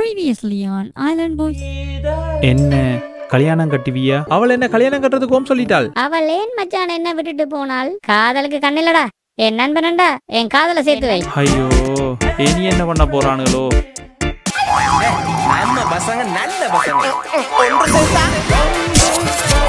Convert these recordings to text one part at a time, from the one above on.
Previously on Island Boys. என்ன கல்யாணம் கட்டுவியா அவள் என்ன கல்யாணம் கட்டுறதுக்கு ஓம் சொல்லிட்டாள் அவள் ஏன் மச்சான் என்ன விட்டுட்டு போனாள் காதலுக்கு கண்ணில்லடா என் நண்பனண்டா என் காதல சேர்த்து வை ஐயோ இனி என்ன பண்ண போறானுங்களோ நம்ம பசங்க நல்ல பசங்க ஒன்று சேர்ந்தா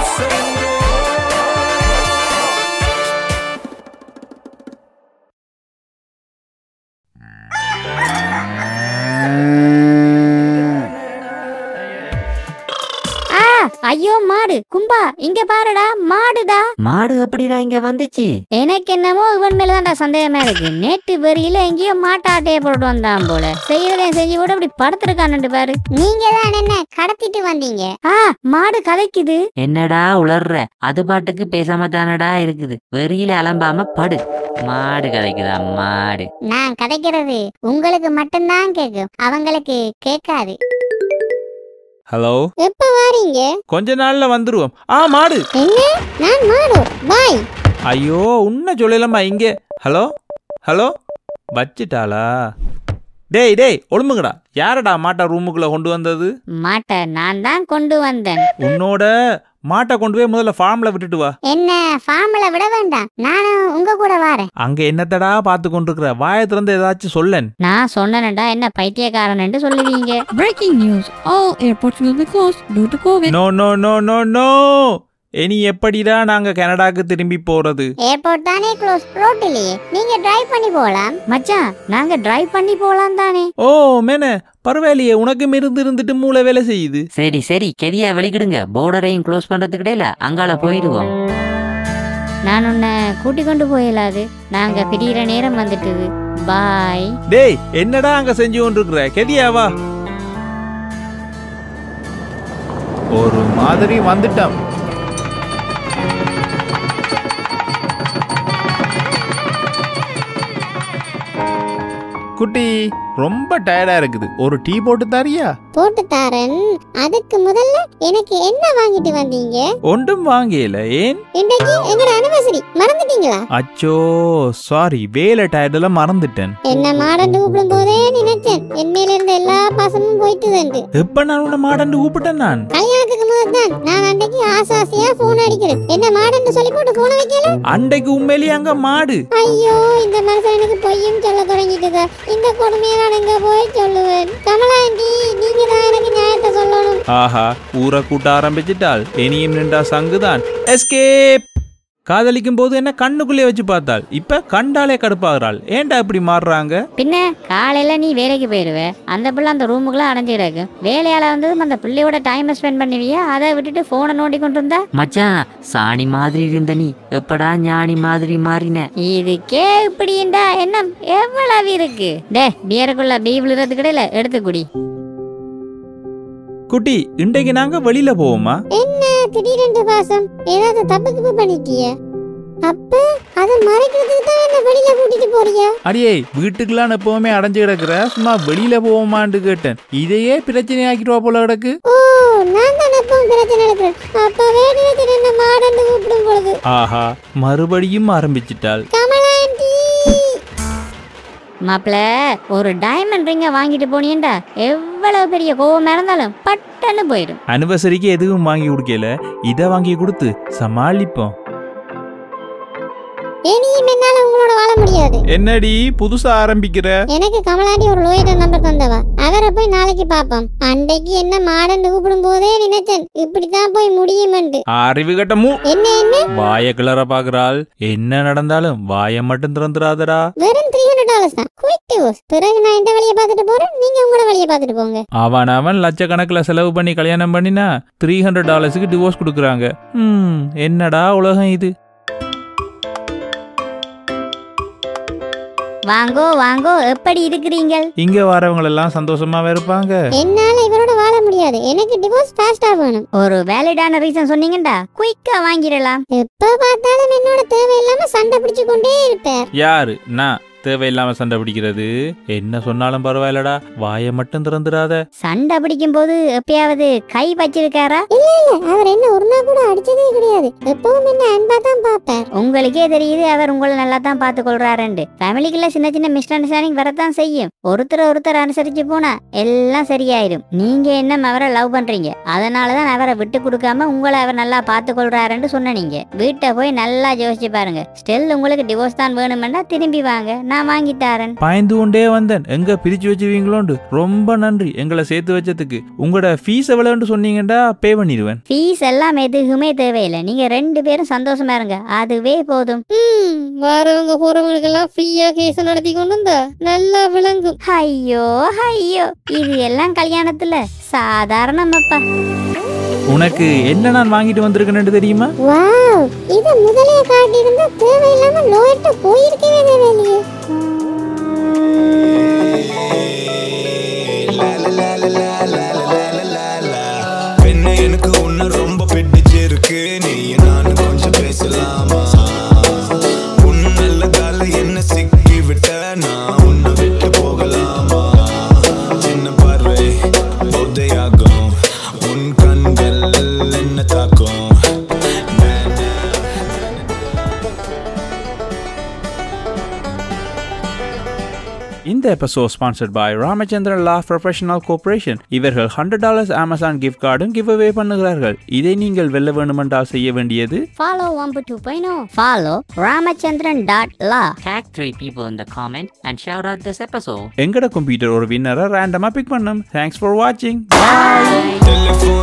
ஆ ஐயோ மாடு கும்பா இங்க பாருடா மாடுடா மாடு அப்படிடா இங்க வந்துச்சு எனக்கு என்னமோ இவன் மேலதான்டா சந்தேகமா இருக்கு நேற்று வெறியில எங்கேயோ மாட்டாட்டைய போட்டு வந்தான் போல செய்யறதையும் செஞ்சு கூட இப்படி படுத்திருக்கான்னு பாரு நீங்க தான் என்ன கடத்திட்டு வந்தீங்க ஆ மாடு கதைக்குது என்னடா உளர்ற அது பாட்டுக்கு பேசாம தானடா இருக்குது வெறியில அலம்பாம படு மாடு கதைக்குதா மாடு நான் கதைக்கிறது உங்களுக்கு மட்டும்தான் கேட்கும் அவங்களுக்கு கேட்காது ஹலோ எப்ப வாரீங்க கொஞ்ச நாள்ல வந்துருவோம் ஆ மாடு என்ன நான் மாடு பாய் ஐயோ உன்ன சொல்லலாமா இங்க ஹலோ ஹலோ வச்சிட்டாளா டேய் டேய் ஒழும்புங்கடா யாரடா மாட்டை ரூமுக்குள்ள கொண்டு வந்தது மாட்டை நான் தான் கொண்டு வந்தேன் உன்னோட மாட்டை கொண்டு போய் முதல்ல ஃபார்ம்ல விட்டுட்டு வா என்ன ஃபார்ம்ல விட வேண்டாம் நானும் உங்க கூட வரேன் அங்க என்னத்தடா பார்த்து கொண்டிருக்கிற வாயை திறந்து ஏதாச்சும் சொல்லேன் நான் சொன்னேன்டா என்ன பைத்தியக்காரன் சொல்லுவீங்க Breaking news all airports will be closed due to COVID. No no no no no இனி எப்படிடா நாங்க கனடாக்கு திரும்பி போறது ஏர்போர்ட் தானே க்ளோஸ் ரோட்டிலேயே நீங்க டிரைவ் பண்ணி போலாம் மச்சான் நாங்க டிரைவ் பண்ணி போலாம் தானே ஓ மேனே பரவாயில்லையே உனக்கும் இருந்து இருந்துட்டு மூளை வேலை செய்யுது சரி சரி கெதியா வெளிக்கிடுங்க போர்டரையும் க்ளோஸ் பண்றதுக்கு இடையில அங்கால போயிடுவோம் நான் உன்னை கூட்டி கொண்டு போயிடலாது நாங்க பிடிக்கிற நேரம் வந்துட்டுது பாய் டேய் என்னடா அங்க செஞ்சு கொண்டிருக்கிற கெதியாவா ஒரு மாதிரி வந்துட்டான் குட்டி ரொம்ப டயர்டா இருக்குது ஒரு டீ போட்டு தாரியா போட்டு தாரன் அதுக்கு முதல்ல எனக்கு என்ன வாங்கிட்டு வந்தீங்க ஒன்றும் வாங்கியல ஏன் இன்னைக்கு எங்கட அனிவர்சரி மறந்துட்டீங்களா அச்சோ சாரி வேலை டயர்டில் மறந்துட்டேன் என்ன மாடன்னு கூப்பிடும் போதே நினைச்சேன் என் மேல இருந்த எல்லா பாசமும் போயிட்டு எப்ப நான் உன்னை மாடண்டு கூப்பிட்டேன் நான் கல்யாணத்துக்கு முதல் தான் நான் அன்னைக்கு ஆசை ஆசையா போன் அடிக்கிறேன் என்ன மாடன்னு சொல்லி போட்டு போன வைக்கல அன்றைக்கு உண்மையிலேயே அங்க மாடு ஐயோ இந்த மனுஷன் எனக்கு பொய்யும் சொல்ல தொடங்கிட்டுதா இந்த கொடுமையை நான் எங்க போய் சொல்லுவேன் கமலா ஆண்டி நீங்க தான் எனக்கு நியாயத்தை சொல்லணும் ஆஹா ஊரை கூட்ட ஆரம்பிச்சிட்டாள் இனியும் நின்றா சங்குதான் எஸ்கேப் காதலிக்கும் போது என்ன கண்ணுக்குள்ளே வச்சு பார்த்தாள் இப்ப கண்டாலே கடுப்பாகிறாள் ஏன்டா இப்படி மாறுறாங்க பின்ன காலையில நீ வேலைக்கு போயிடுவ அந்த பிள்ளை அந்த ரூமுக்குள்ள அடைஞ்சு கிடக்கு வேலையால வந்து அந்த பிள்ளையோட டைம் ஸ்பெண்ட் பண்ணுவியா அதை விட்டுட்டு போனை நோண்டி கொண்டு இருந்தா மச்சான் சாணி மாதிரி இருந்த நீ எப்படா ஞானி மாதிரி மாறின இதுக்கே இப்படிண்டா என்ன எவ்வளவு இருக்கு டே பியருக்குள்ள பீ விழுறது கிடையில எடுத்து குடி குட்டி இன்றைக்கு நாங்க வெளியில போவோமா என்ன திடீரென்று பாசம் ஏதாவது தப்புக்கு பண்ணிட்டிய அப்ப அதை மறைக்கிறதுக்கு தான் என்ன வெளியில கூட்டிட்டு போறியா அடியே வீட்டுக்கெல்லாம் எப்பவுமே அடைஞ்சு கிடக்குற சும்மா வெளியில போவோமான்னு கேட்டேன் இதையே பிரச்சனை ஆக்கிடுவா போல கிடக்கு ஓ நான் தான் எப்பவும் பிரச்சனை எடுக்கிறேன் அப்பவே நினைச்சேன் என்ன மாடன்னு கூப்பிடும் பொழுது ஆஹா மறுபடியும் ஆரம்பிச்சிட்டாள் கமலாண்டி மாப்பிள ஒரு டைமண்ட் ரிங்க வாங்கிட்டு போனியண்டா எவ்வளவு பெரிய கோவம் இருந்தாலும் பட்டன்னு போயிடும் அனிவர்சரிக்கு எதுவும் வாங்கி கொடுக்கல இதை வாங்கி கொடுத்து சமாளிப்போம் இனியும் என்னால உங்களோட வாழ முடியாது என்னடி புதுசா ஆரம்பிக்கிற எனக்கு கமலாண்டி ஒரு லோயர் நம்பர் தந்தவா அவரை போய் நாளைக்கு பாப்போம் அன்றைக்கு என்ன மாடன்னு கூப்பிடும் போதே நினைச்சேன் இப்படித்தான் போய் முடியுமென்று அறிவு கட்டமு என்ன என்ன வாய கிளற பாக்குறாள் என்ன நடந்தாலும் வாய மட்டும் திறந்துடாதடா வெறும் த்ரீ ஹண்ட்ரட் டாலர்ஸ் தான் குயிக் டிவோர்ஸ் பிறகு நான் இந்த வழியை பார்த்துட்டு போறேன் நீங்க உங்களோட வழியை பார்த்துட்டு போங்க அவன் அவன் லட்சக்கணக்கில் செலவு பண்ணி கல்யாணம் பண்ணினா த்ரீ ஹண்ட்ரட் டாலர்ஸுக்கு டிவோர்ஸ் கொடுக்குறாங்க ம் என்னடா உலகம் இது வாங்கோ வாங்கோ எப்படி இருக்கிறீங்கள் இங்க வரவங்க எல்லாம் சந்தோஷமாவே இருப்பாங்க என்னால இவரோட வாழ முடியாது எனக்கு டிவோர்ஸ் ஃபாஸ்டா வேணும் ஒரு வேலிடான ரீசன் சொன்னீங்கடா குயிக்கா வாங்கிடலாம் எப்ப பார்த்தாலும் என்னோட தேவையில்லாம சண்டை பிடிச்சு கொண்டே இருப்பார் யாரு நான் தேவையில்லாம சண்டை பிடிக்கிறது என்ன சொன்னாலும் பரவாயில்லடா வாயை மட்டும் திறந்துடாத சண்டை பிடிக்கும் போது எப்பயாவது கை வச்சிருக்காரா இல்ல இல்ல அவர் என்ன ஒரு நாள் கூட அடிச்சதே கிடையாது எப்பவும் என்ன அன்பா தான் பாப்பார் உங்களுக்கே தெரியுது அவர் உங்களை நல்லா தான் பார்த்து கொள்றாருண்டு ஃபேமிலிக்குள்ள சின்ன சின்ன மிஸ் அண்டர்ஸ்டாண்டிங் வரத்தான் செய்யும் ஒருத்தர் ஒருத்தர் அனுசரிச்சு போனா எல்லாம் சரியாயிடும் நீங்க என்ன அவரை லவ் பண்றீங்க அதனாலதான் அவரை விட்டு கொடுக்காம உங்களை அவர் நல்லா பார்த்து கொள்றாருன்னு சொன்னீங்க வீட்டை போய் நல்லா யோசிச்சு பாருங்க ஸ்டில் உங்களுக்கு டிவோர்ஸ் தான் வேணுமென்னா திரும்பி வாங்க நான் வாங்கி தரேன் பாய்ந்து கொண்டே வந்தேன் எங்க பிரிச்சு வச்சுவீங்களோண்டு ரொம்ப நன்றி எங்களை சேர்த்து வச்சதுக்கு உங்களோட ஃபீஸ் எவ்வளோன்னு சொன்னீங்கடா பே பண்ணிடுவேன் ஃபீஸ் எல்லாம் எதுக்குமே தேவையில்லை நீங்க ரெண்டு பேரும் சந்தோஷமா இருங்க அதுவே போதும் ம், வாரவங்க போறவங்களுக்கு எல்லாம் ஃப்ரீயா கேஸ் நடத்தி கொண்டு வந்தா நல்லா விளங்கும் ஐயோ ஐயோ இது எல்லாம் கல்யாணத்துல சாதாரணமாப்பா உனக்கு என்ன நான் வாங்கிட்டு வந்திருக்கேன்னு தெரியுமா வாவ் இத முதலே காட்டியிருந்தா தேவையில்லாம லோயர்ட்ட போயிருக்கவே தேவையில்லையே பெண்ணே எனக்கு ஒண்ணு ரொம்ப பிடிச்சிருக்கு நீ நான் கொஞ்சம் பேசலாமா உன் நல்லதால என்ன சிக்கி விட்ட நான் உன்னை விட்டு போகலாமா சின்ன பார்வை போதையாகும் உன் கண்கள் என்ன தாக்கும் நான் இந்த episode sponsored by Ramachandran law professional cooperation இவர்கள் ஹண்ட்ரட் டாலர்ஸ் அமேசான் கிஃப்ட் கார்டும் கிவ் அவே பண்ணுகிறார்கள் இதை நீங்கள் வெல்ல வேண்டுமென்றால் செய்ய வேண்டியது ஃபாலோ ஒம்பு two point follow Ramachandran dot law Tag three people in the comment and shout out this episode. எங்கட கம்ப்யூட்டர் ஒரு வின்னரை ரேண்டமா பிக் பண்ணும் தேங்க்ஸ் ஃபார் வாட்சிங் Bye. டெலிஃபோன்